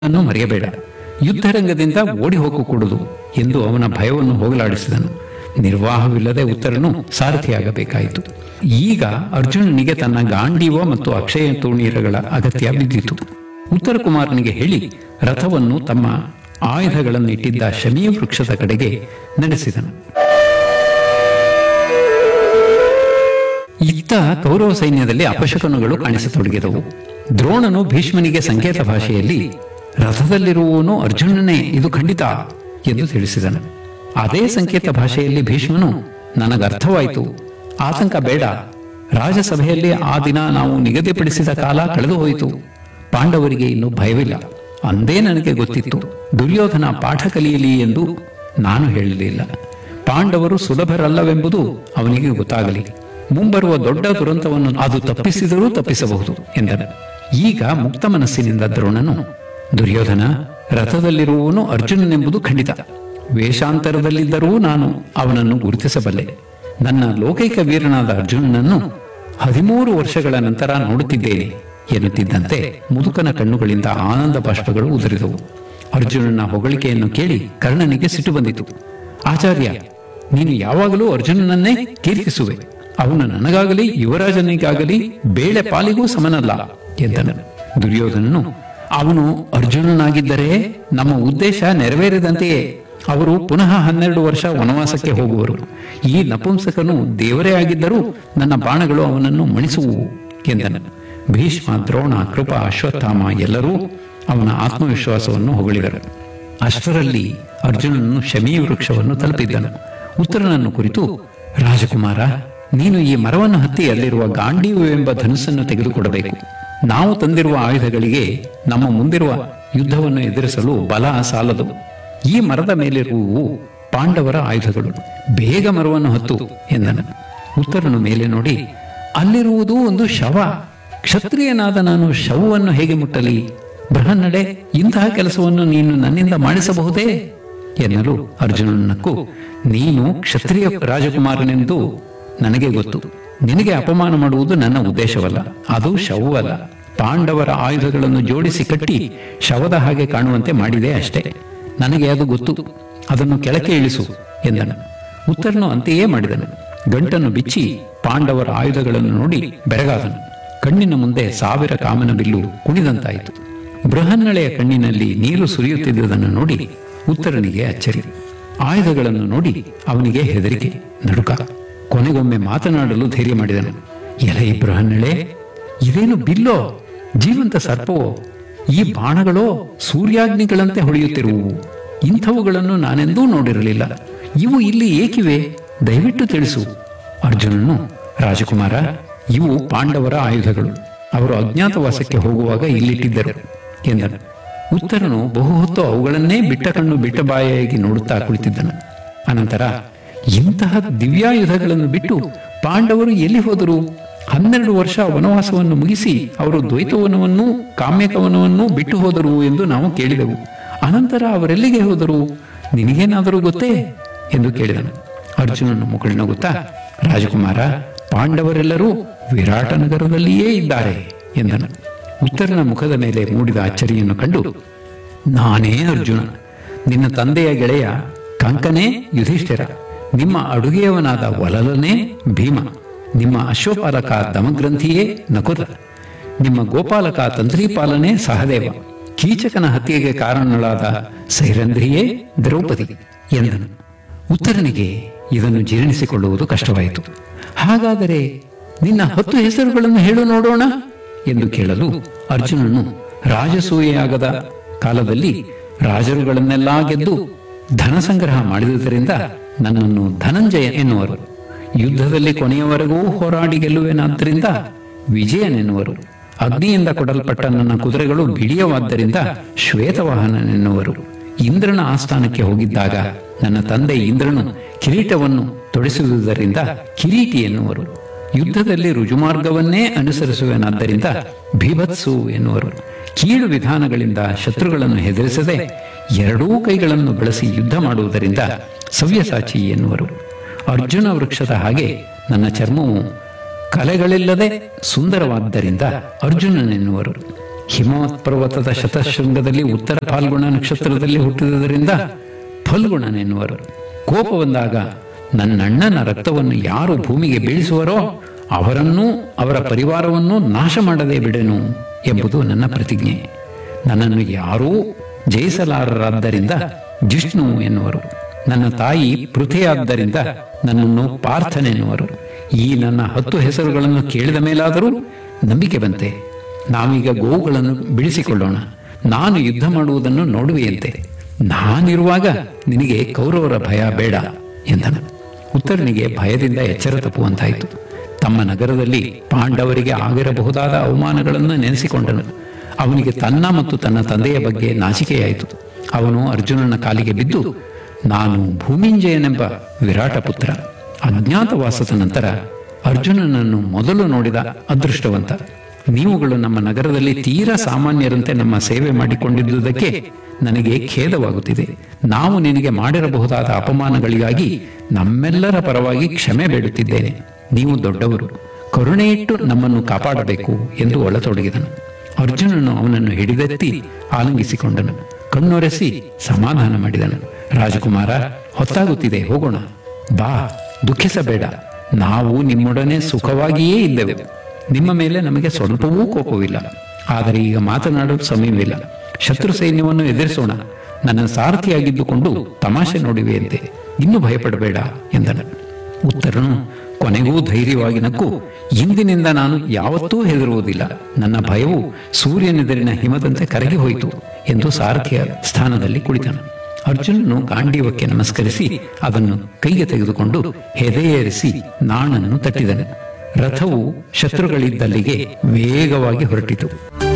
ಅನ್ನು ಮರೆಯಬೇಡ ಯುದ್ಧರಂಗದಿಂದ ಓಡಿ ಹೋಗಕೂಡದು ಎಂದು ಅವನ ಭಯವನ್ನು ಹೋಗಲಾಡಿಸಿದನು ನಿರ್ವಾಹವಿಲ್ಲದೆ ಉತ್ತರನು ಸಾರಥಿಯಾಗಬೇಕಾಯಿತು ಈಗ ಅರ್ಜುನನಿಗೆ ತನ್ನ ಗಾಂಡೀವ ಮತ್ತು ಅಕ್ಷಯ ತೂಣೀರಗಳ ಅಗತ್ಯ ಬಿದ್ದಿತು ಉತ್ತರ ಕುಮಾರನಿಗೆ ಹೇಳಿ ರಥವನ್ನು ತಮ್ಮ ಆಯುಧಗಳನ್ನಿಟ್ಟಿದ್ದ ಶಮೀ ವೃಕ್ಷದ ಕಡೆಗೆ ನಡೆಸಿದನು ಇತ್ತ ಕೌರವ ಸೈನ್ಯದಲ್ಲಿ ಅಪಶಕನಗಳು ಕಾಣಿಸತೊಡಗಿದವು ದ್ರೋಣನು ಭೀಷ್ಮನಿಗೆ ಸಂಕೇತ ಭಾಷೆಯಲ್ಲಿ ರಥದಲ್ಲಿರುವವನು ಅರ್ಜುನನೇ ಇದು ಖಂಡಿತ ಎಂದು ತಿಳಿಸಿದನು ಅದೇ ಸಂಕೇತ ಭಾಷೆಯಲ್ಲಿ ಭೀಷ್ಮನು ನನಗರ್ಥವಾಯಿತು ಆತಂಕ ಬೇಡ ರಾಜಸಭೆಯಲ್ಲಿ ಆ ದಿನ ನಾವು ನಿಗದಿಪಡಿಸಿದ ಕಾಲ ಕಳೆದು ಹೋಯಿತು ಪಾಂಡವರಿಗೆ ಇನ್ನು ಭಯವಿಲ್ಲ ಅಂದೇ ನನಗೆ ಗೊತ್ತಿತ್ತು ದುರ್ಯೋಧನ ಪಾಠ ಕಲಿಯಲಿ ಎಂದು ನಾನು ಹೇಳಲಿಲ್ಲ ಪಾಂಡವರು ಸುಲಭರಲ್ಲವೆಂಬುದು ಅವನಿಗೆ ಗೊತ್ತಾಗಲಿ ಮುಂಬರುವ ದೊಡ್ಡ ದುರಂತವನ್ನು ಅದು ತಪ್ಪಿಸಿದರೂ ತಪ್ಪಿಸಬಹುದು ಎಂದನು ಈಗ ಮುಕ್ತ ಮನಸ್ಸಿನಿಂದ ದ್ರೋಣನು ದುರ್ಯೋಧನ ರಥದಲ್ಲಿರುವವನು ಅರ್ಜುನನೆಂಬುದು ಖಂಡಿತ ವೇಷಾಂತರದಲ್ಲಿದ್ದರೂ ನಾನು ಅವನನ್ನು ಗುರುತಿಸಬಲ್ಲೆ ನನ್ನ ಲೋಕೈಕ ವೀರನಾದ ಅರ್ಜುನನನ್ನು ಹದಿಮೂರು ವರ್ಷಗಳ ನಂತರ ನೋಡುತ್ತಿದ್ದೇನೆ ಎನ್ನುತ್ತಿದ್ದಂತೆ ಮುದುಕನ ಕಣ್ಣುಗಳಿಂದ ಆನಂದ ಬಾಷ್ಪಗಳು ಉದುರಿದವು ಅರ್ಜುನನ ಹೊಗಳಿಕೆಯನ್ನು ಕೇಳಿ ಕರ್ಣನಿಗೆ ಸಿಟ್ಟು ಬಂದಿತು ಆಚಾರ್ಯ ನೀನು ಯಾವಾಗಲೂ ಅರ್ಜುನನನ್ನೇ ಕೀರ್ತಿಸುವೆ ಅವನು ನನಗಾಗಲಿ ಯುವರಾಜನಿಗಾಗಲಿ ಬೇಳೆ ಪಾಲಿಗೂ ಸಮನಲ್ಲ ಎಂದನು ದುರ್ಯೋಧನನು ಅವನು ಅರ್ಜುನನಾಗಿದ್ದರೆ ನಮ್ಮ ಉದ್ದೇಶ ನೆರವೇರಿದಂತೆಯೇ ಅವರು ಪುನಃ ಹನ್ನೆರಡು ವರ್ಷ ವನವಾಸಕ್ಕೆ ಹೋಗುವರು ಈ ನಪುಂಸಕನು ದೇವರೇ ಆಗಿದ್ದರೂ ನನ್ನ ಬಾಣಗಳು ಅವನನ್ನು ಮಣಿಸುವು ಎಂದನು ಭೀಷ್ಮ ದ್ರೋಣ ಕೃಪ ಅಶ್ವತ್ಥಾಮ ಎಲ್ಲರೂ ಅವನ ಆತ್ಮವಿಶ್ವಾಸವನ್ನು ಹೊಗಳಿದರು ಅಷ್ಟರಲ್ಲಿ ಅರ್ಜುನನು ಶಮೀ ವೃಕ್ಷವನ್ನು ತಲುಪಿದ್ದನು ಉತ್ತರನನ್ನು ಕುರಿತು ರಾಜಕುಮಾರ ನೀನು ಈ ಮರವನ್ನು ಹತ್ತಿ ಅಲ್ಲಿರುವ ಗಾಂಡೀವವೆಂಬ ಧನುಸ್ಸನ್ನು ತೆಗೆದುಕೊಡಬೇಕು ನಾವು ತಂದಿರುವ ಆಯುಧಗಳಿಗೆ ನಮ್ಮ ಮುಂದಿರುವ ಯುದ್ಧವನ್ನು ಎದುರಿಸಲು ಬಲ ಸಾಲದು ಈ ಮರದ ಮೇಲಿರುವವು ಪಾಂಡವರ ಆಯುಧಗಳು ಬೇಗ ಮರವನ್ನು ಹತ್ತು ಎಂದನು ಉತ್ತರನು ಮೇಲೆ ನೋಡಿ ಅಲ್ಲಿರುವುದು ಒಂದು ಶವ ಕ್ಷತ್ರಿಯನಾದ ನಾನು ಶವವನ್ನು ಹೇಗೆ ಮುಟ್ಟಲಿ ಬೃಹನ್ನಡೆ ಇಂತಹ ಕೆಲಸವನ್ನು ನೀನು ನನ್ನಿಂದ ಮಾಡಿಸಬಹುದೇ ಎನ್ನಲು ಅರ್ಜುನನಕ್ಕೂ ನೀನು ಕ್ಷತ್ರಿಯ ರಾಜಕುಮಾರನೆಂದು ನನಗೆ ಗೊತ್ತು ನಿನಗೆ ಅಪಮಾನ ಮಾಡುವುದು ನನ್ನ ಉದ್ದೇಶವಲ್ಲ ಅದು ಶವವಲ್ಲ ಪಾಂಡವರ ಆಯುಧಗಳನ್ನು ಜೋಡಿಸಿ ಕಟ್ಟಿ ಶವದ ಹಾಗೆ ಕಾಣುವಂತೆ ಮಾಡಿದೆ ಅಷ್ಟೇ ನನಗೆ ಅದು ಗೊತ್ತು ಅದನ್ನು ಕೆಳಕ್ಕೆ ಇಳಿಸು ಎಂದನು ಉತ್ತರನು ಅಂತೆಯೇ ಮಾಡಿದನು ಗಂಟನ್ನು ಬಿಚ್ಚಿ ಪಾಂಡವರ ಆಯುಧಗಳನ್ನು ನೋಡಿ ಬೆರಗಾದನು ಕಣ್ಣಿನ ಮುಂದೆ ಸಾವಿರ ಕಾಮನ ಬಿಲ್ಲು ಕುಣಿದಂತಾಯಿತು ಬೃಹನ್ನಳೆಯ ಕಣ್ಣಿನಲ್ಲಿ ನೀರು ಸುರಿಯುತ್ತಿದ್ದುದನ್ನು ನೋಡಿ ಉತ್ತರನಿಗೆ ಅಚ್ಚರಿ ಆಯುಧಗಳನ್ನು ನೋಡಿ ಅವನಿಗೆ ಹೆದರಿಕೆ ನಡುಕ ಕೊನೆಗೊಮ್ಮೆ ಮಾತನಾಡಲು ಧೈರ್ಯ ಮಾಡಿದನು ಎಲೆ ಬೃಹನ್ನಳೆ ಇದೇನು ಬಿಲ್ಲೋ ಜೀವಂತ ಸರ್ಪವೋ ಈ ಬಾಣಗಳೋ ಸೂರ್ಯಾಗ್ನಿಗಳಂತೆ ಹೊಳೆಯುತ್ತಿರುವುವು ಇಂಥವುಗಳನ್ನು ನಾನೆಂದೂ ನೋಡಿರಲಿಲ್ಲ ಇವು ಇಲ್ಲಿ ಏಕಿವೆ ದಯವಿಟ್ಟು ತಿಳಿಸು ಅರ್ಜುನನು ರಾಜಕುಮಾರ ಇವು ಪಾಂಡವರ ಆಯುಧಗಳು ಅವರು ಅಜ್ಞಾತವಾಸಕ್ಕೆ ಹೋಗುವಾಗ ಇಲ್ಲಿಟ್ಟಿದ್ದರು ಎಂದನು ಉತ್ತರನು ಬಹು ಹೊತ್ತು ಅವುಗಳನ್ನೇ ಬಿಟ್ಟ ಕಣ್ಣು ಬಿಟ್ಟ ಬಾಯಾಗಿ ನೋಡುತ್ತಾ ಕುಳಿತಿದ್ದನು ಅನಂತರ ಇಂತಹ ದಿವ್ಯಾಯುಧಗಳನ್ನು ಬಿಟ್ಟು ಪಾಂಡವರು ಎಲ್ಲಿ ಹೋದರು ಹನ್ನೆರಡು ವರ್ಷ ವನವಾಸವನ್ನು ಮುಗಿಸಿ ಅವರು ದ್ವೈತವನವನ್ನು ಕಾಮ್ಯಕವನವನ್ನು ಬಿಟ್ಟು ಹೋದರು ಎಂದು ನಾವು ಕೇಳಿದೆವು ಅನಂತರ ಅವರೆಲ್ಲಿಗೆ ಹೋದರು ನಿನಗೇನಾದರೂ ಗೊತ್ತೇ ಎಂದು ಕೇಳಿದನು ಅರ್ಜುನನು ಮುಗುಳ್ನಗುತ್ತಾ ರಾಜಕುಮಾರ ಪಾಂಡವರೆಲ್ಲರೂ ವಿರಾಟ ನಗರದಲ್ಲಿಯೇ ಇದ್ದಾರೆ ಎಂದನು ಉತ್ತರನ ಮುಖದ ಮೇಲೆ ಮೂಡಿದ ಅಚ್ಚರಿಯನ್ನು ಕಂಡು ನಾನೇ ಅರ್ಜುನ ನಿನ್ನ ತಂದೆಯ ಗೆಳೆಯ ಕಂಕನೇ ಯುಧಿಷ್ಠಿರ ನಿಮ್ಮ ಅಡುಗೆಯವನಾದ ವಲಲನೇ ಭೀಮ ನಿಮ್ಮ ಅಶ್ವಪಾಲಕ ದಮಗ್ರಂಥಿಯೇ ನಕುಲ ನಿಮ್ಮ ಗೋಪಾಲಕ ತಂತ್ರಿಪಾಲನೆ ಸಹದೇವ ಕೀಚಕನ ಹತ್ಯೆಗೆ ಕಾರಣಳಾದ ಸೈರಂಧ್ರಿಯೇ ದ್ರೌಪದಿ ಎಂದನು ಉತ್ತರನಿಗೆ ಇದನ್ನು ಜೀರ್ಣಿಸಿಕೊಳ್ಳುವುದು ಕಷ್ಟವಾಯಿತು ಹಾಗಾದರೆ ನಿನ್ನ ಹತ್ತು ಹೆಸರುಗಳನ್ನು ಹೇಳು ನೋಡೋಣ ಎಂದು ಕೇಳಲು ಅರ್ಜುನನು ರಾಜಸೂಯೆಯಾಗದ ಕಾಲದಲ್ಲಿ ರಾಜರುಗಳನ್ನೆಲ್ಲಾ ಗೆದ್ದು ಧನ ಸಂಗ್ರಹ ಮಾಡಿದುದರಿಂದ ನನ್ನನ್ನು ಧನಂಜಯ ಎನ್ನುವರು ಯುದ್ಧದಲ್ಲಿ ಕೊನೆಯವರೆಗೂ ಹೋರಾಡಿ ಗೆಲ್ಲುವೆನಾದ್ದರಿಂದ ವಿಜಯನೆನ್ನುವರು ಅಗ್ನಿಯಿಂದ ಕೊಡಲ್ಪಟ್ಟ ನನ್ನ ಕುದುರೆಗಳು ಬಿಳಿಯವಾದ್ದರಿಂದ ಶ್ವೇತವಾಹನನೆನ್ನುವರು ಇಂದ್ರನ ಆಸ್ಥಾನಕ್ಕೆ ಹೋಗಿದ್ದಾಗ ನನ್ನ ತಂದೆ ಇಂದ್ರನು ಕಿರೀಟವನ್ನು ತೊಡಿಸುವುದರಿಂದ ಕಿರೀಟಿ ಎನ್ನುವರು ಯುದ್ಧದಲ್ಲಿ ರುಜುಮಾರ್ಗವನ್ನೇ ಅನುಸರಿಸುವೆನಾದ್ದರಿಂದ ಭೀಭತ್ಸು ಎನ್ನುವರು ಕೀಳು ವಿಧಾನಗಳಿಂದ ಶತ್ರುಗಳನ್ನು ಹೆದರಿಸದೆ ಎರಡೂ ಕೈಗಳನ್ನು ಬಳಸಿ ಯುದ್ಧ ಮಾಡುವುದರಿಂದ ಸವ್ಯಸಾಚಿ ಎನ್ನುವರು ಅರ್ಜುನ ವೃಕ್ಷದ ಹಾಗೆ ನನ್ನ ಚರ್ಮವು ಕಲೆಗಳಿಲ್ಲದೆ ಸುಂದರವಾದ್ದರಿಂದ ಅರ್ಜುನನೆನ್ನುವರು ಹಿಮವತ್ ಪರ್ವತದ ಶತಶೃಂಗದಲ್ಲಿ ಉತ್ತರ ಫಾಲ್ಗುಣ ನಕ್ಷತ್ರದಲ್ಲಿ ಹುಟ್ಟಿದುದರಿಂದ ಫಲ್ಗುಣನೆನ್ನುವರು ಕೋಪ ಬಂದಾಗ ನನ್ನಣ್ಣನ ರಕ್ತವನ್ನು ಯಾರು ಭೂಮಿಗೆ ಬೀಳಿಸುವರೋ ಅವರನ್ನೂ ಅವರ ಪರಿವಾರವನ್ನೂ ನಾಶ ಮಾಡದೆ ಬಿಡೆನು ಎಂಬುದು ನನ್ನ ಪ್ರತಿಜ್ಞೆ ನನ್ನನ್ನು ಯಾರೂ ಜಯಿಸಲಾರರಾದ್ದರಿಂದ ಜಿಷ್ಣು ಎನ್ನುವರು ನನ್ನ ತಾಯಿ ಪೃಥೆಯಾದ್ದರಿಂದ ನನ್ನನ್ನು ಪಾರ್ಥನೆನ್ನುವರು ಈ ನನ್ನ ಹತ್ತು ಹೆಸರುಗಳನ್ನು ಕೇಳಿದ ಮೇಲಾದರೂ ನಂಬಿಕೆ ಬಂತೆ ನಾವೀಗ ಗೋವುಗಳನ್ನು ಬಿಡಿಸಿಕೊಳ್ಳೋಣ ನಾನು ಯುದ್ಧ ಮಾಡುವುದನ್ನು ನೋಡುವೆಯಂತೆ ನಾನಿರುವಾಗ ನಿನಗೆ ಕೌರವರ ಭಯ ಬೇಡ ಎಂದನು ಉತ್ತರನಿಗೆ ಭಯದಿಂದ ಎಚ್ಚರ ತಪ್ಪುವಂತಾಯಿತು ತಮ್ಮ ನಗರದಲ್ಲಿ ಪಾಂಡವರಿಗೆ ಆಗಿರಬಹುದಾದ ಅವಮಾನಗಳನ್ನು ನೆನೆಸಿಕೊಂಡನು ಅವನಿಗೆ ತನ್ನ ಮತ್ತು ತನ್ನ ತಂದೆಯ ಬಗ್ಗೆ ನಾಚಿಕೆಯಾಯಿತು ಅವನು ಅರ್ಜುನನ ಕಾಲಿಗೆ ಬಿದ್ದು ನಾನು ಭೂಮಿಂಜಯನೆಂಬ ವಿರಾಟ ಪುತ್ರ ಅಜ್ಞಾತವಾಸದ ನಂತರ ಅರ್ಜುನನನ್ನು ಮೊದಲು ನೋಡಿದ ಅದೃಷ್ಟವಂತ ನೀವುಗಳು ನಮ್ಮ ನಗರದಲ್ಲಿ ತೀರಾ ಸಾಮಾನ್ಯರಂತೆ ನಮ್ಮ ಸೇವೆ ಮಾಡಿಕೊಂಡಿದ್ದುದಕ್ಕೆ ನನಗೆ ಖೇದವಾಗುತ್ತಿದೆ ನಾವು ನಿನಗೆ ಮಾಡಿರಬಹುದಾದ ಅಪಮಾನಗಳಿಗಾಗಿ ನಮ್ಮೆಲ್ಲರ ಪರವಾಗಿ ಕ್ಷಮೆ ಬೇಡುತ್ತಿದ್ದೇನೆ ನೀವು ದೊಡ್ಡವರು ಕರುಣೆ ಇಟ್ಟು ನಮ್ಮನ್ನು ಕಾಪಾಡಬೇಕು ಎಂದು ಒಳತೊಡಗಿದನು ಅರ್ಜುನನು ಅವನನ್ನು ಹಿಡಿದೆತ್ತಿ ಆಲಂಗಿಸಿಕೊಂಡನು ಕಣ್ಣೊರೆಸಿ ಸಮಾಧಾನ ಮಾಡಿದನು ರಾಜಕುಮಾರ ಹೊತ್ತಾಗುತ್ತಿದೆ ಹೋಗೋಣ ಬಾ ದುಃಖಿಸಬೇಡ ನಾವು ನಿಮ್ಮೊಡನೆ ಸುಖವಾಗಿಯೇ ಇದ್ದೆವು ನಿಮ್ಮ ಮೇಲೆ ನಮಗೆ ಸ್ವಲ್ಪವೂ ಕೋಪವಿಲ್ಲ ಆದರೆ ಈಗ ಮಾತನಾಡಲು ಸಮಯವಿಲ್ಲ ಶತ್ರು ಸೈನ್ಯವನ್ನು ಎದುರಿಸೋಣ ನನ್ನ ಸಾರಥಿಯಾಗಿದ್ದುಕೊಂಡು ತಮಾಷೆ ನೋಡಿವೆಯಂತೆ ಇನ್ನು ಭಯಪಡಬೇಡ ಎಂದನು ಉತ್ತರನು ಕೊನೆಗೂ ಧೈರ್ಯವಾಗಿ ನಕ್ಕು ಇಂದಿನಿಂದ ನಾನು ಯಾವತ್ತೂ ಹೆದರುವುದಿಲ್ಲ ನನ್ನ ಭಯವು ಸೂರ್ಯನೆದುರಿನ ಹಿಮದಂತೆ ಕರಗಿ ಹೋಯಿತು ಎಂದು ಸಾರಥಿಯ ಸ್ಥಾನದಲ್ಲಿ ಕುಳಿತನು ಅರ್ಜುನನು ಗಾಂಡೀವಕ್ಕೆ ನಮಸ್ಕರಿಸಿ ಅದನ್ನು ಕೈಗೆ ತೆಗೆದುಕೊಂಡು ಹೆದೆಯೇರಿಸಿ ನಾಣನ್ನು ತಟ್ಟಿದನು ರಥವು ಶತ್ರುಗಳಿದ್ದಲ್ಲಿಗೆ ವೇಗವಾಗಿ ಹೊರಟಿತು